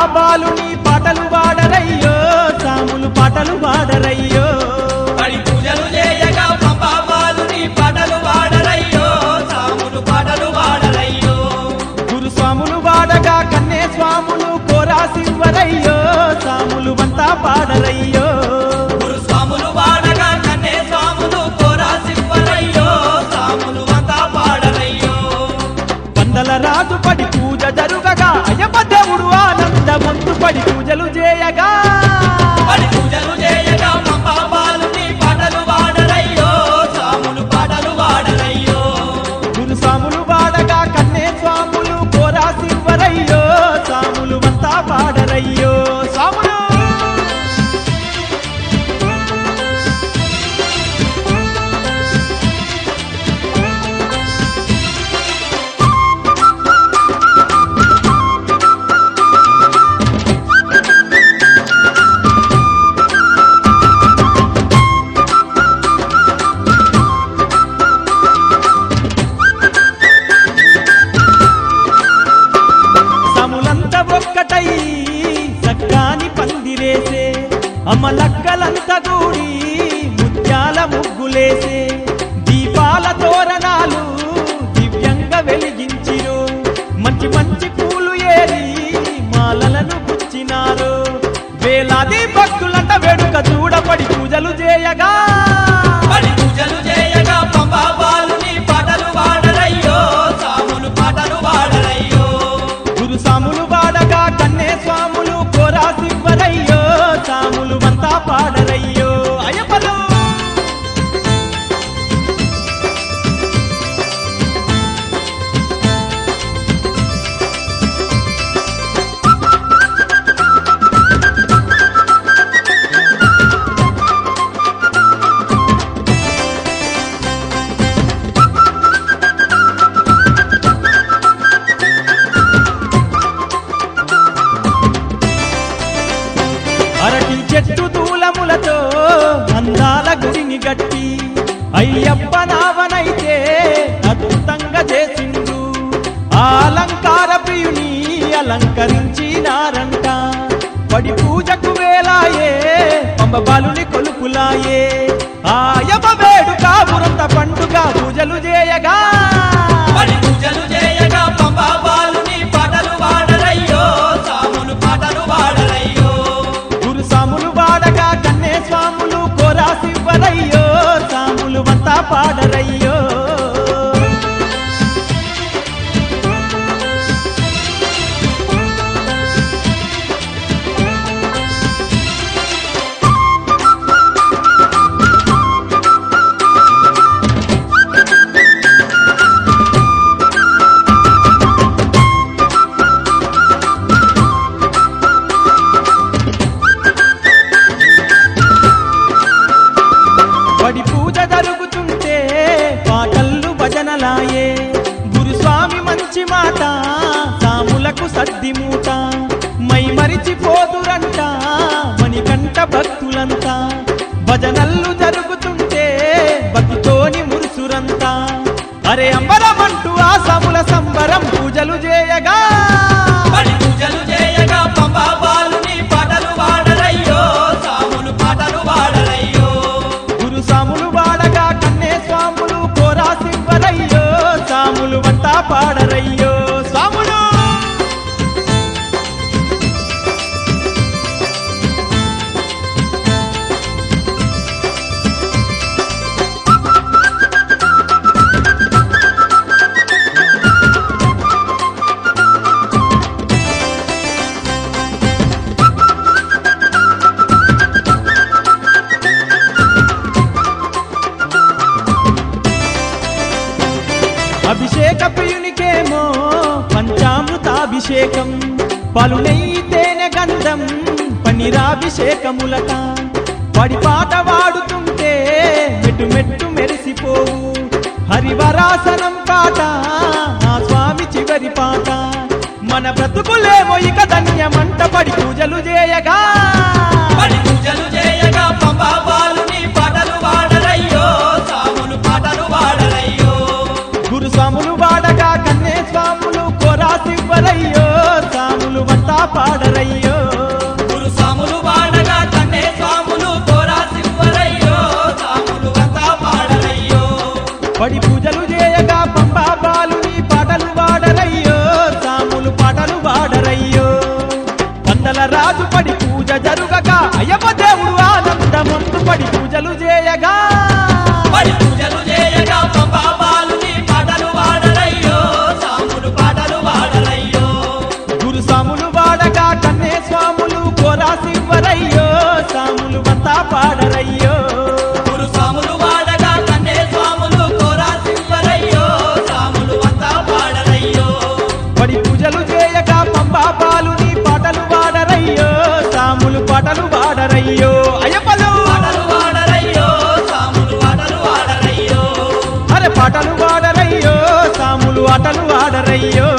బాలుని పాటలు వాడరయ్యో సాములు పాటలు వాడరయ్యో పడి పూజలు చేయగా పంపాబాలుని పాటలు వాడరయ్యో సాములు పాటలు వాడరయ్యో గురు స్వాములు వాడగా కన్నే స్వాములు కోరాసివ్వరయ్యో సాములు వంతా పాడరయ్యో గురు స్వాములు వాడగా కన్నే స్వాములు కోరా సింపరయ్యో సాములు అంతా పాడరయ్యో వందల రాజు పడి పూజ జరుగగా అయ్యప్ప దేవుడు ఆనందమంతు పడి పూజలు చేయగా పడి పూజలు చేయగా పంపాబాలుని పాటలు వాడరయ్యో సాములు పాటలు వాడరయ్యో గురు స్వాములు వాడగా కన్నే స్వాములు కోరాసివ్వరయ్యో సాములు వంతా పాడరయ్యో స్వాములు సములంత ఒక్కటై సక్కాని పందిరేసే అమలక్కలంత గూడి ముత్యాల ముగ్గులేసే దీపాల తోరణాలు దివ్యంగా వెలిగించిరు మంచి మంచి పూలు ఏరి మాలలను గుచ్చినారు వేలాది భక్తులంట వేడుక చూడపడి పూజలు చేయగా పడి పూజలు చేయగా పంపాబాలుని పాటలు వాడరయ్యో సాములు పాటలు వాడరయ్యో గురు సాములు వాడగా కన్నే స్వాములు కోరాసివ్వరయ్యో సాములు వంతా పాడరయ్యో అయ్యప్పలు అరటి చెట్టు దూలములతో అందాల గుడిని గట్టి అయ్యప్ప నావనైతే అద్భుతంగా చేసిండు ఆ అలంకార ప్రియుని అలంకరించినారంట పడి పూజకు వేలాయే పంబ బాలుని కొలుపులాయే ఆయమ వేడుక బురంత పండుగ పూజలు చేయగా పడి పూజలు చేయగా పంపాబాలుని పాటలు వాడరయ్యో సాములు పాటలు వాడరయ్యో గురు సాములు వాడగా కన్నే స్వాములు కోరాసివ్వరయ్యో సాములు వంతా పాడరయ్యో పడి పూజ జరుగుతుంటే పాటల్లు భజనలాయే గురుస్వామి మంచి మాట సాములకు సద్ది మూట మై మరిచిపోదురంట మణికంఠ భక్తులంతా భజనల్లు జరుగుతుంటే భక్తితోని మురుసురంతా అరే అంబరమంటూ ఆ సముల సంబరం పూజలు చేయగా పడి పూజలు చేయగా పంపాబాలుని పాటలు వాడరయ్యో సాములు పాటలు వాడరయ్యో గురు సాములు వాడగా కన్నే స్వాములు కోరాసివ్వరయ్యో సాములు వంతా పాడరయ్యో స్వాములు అభిషేక ప్రియునికేమో పంచామృతాభిషేకం పలు నెయ్యి తేనె గంధం పనిరాభిషేకములట పడి పాట వాడుతుంటే మెట్టు మెట్టు మెరిసిపోవు హరివరాసనం పాట ఆ స్వామి చివరి పాట మన బ్రతుకులేమో ఇక ధన్యమంట పడి పూజలు చేయగా పడి పూజలు చేయగా పంపాబాలుని పాటలు వాడరయ్యో సాములు పాటలు వాడరయ్యో గురు స్వాములు వాడగా కన్నే స్వాములు కోరాసివ్వరయ్యో సాములు వంతా పాడరయ్యో పడి పూజలు చేయగా పంబా బాలుని పాటలు వాడరయ్యో సాములు పాటలు వాడరయ్యో వందల రాజు పడి పూజ జరుగగా అయ్యప్ప దేవుడు ఆనందమందు పడి పూజలు చేయగా పడి పూజలు చేయగా పంబా బాలుని పాటలు వాడరయ్యో సాములు పాటలు వాడరయ్యో గురు సాములు వాడగా కన్నే స్వాములు కోరాసివ్వరయ్యో సాములు అంతా పాడరయ్యో గురు సాములు వాడగా కన్నే స్వాములు కోరా సింహరయ్యో సాములు అంతా పాడరయ్యో పడి పూజలు చేయగా పంబా బాలుని పాటలు వాడరయ్యో సాములు పాటలు వాడరయ్యో అయ్యప్పలు పాటలు వాడరయ్యో సాములు పాటలు వాడరయ్యో అరే పాటలు వాడరయ్యో సాములు ఆటలు వాడరయ్యో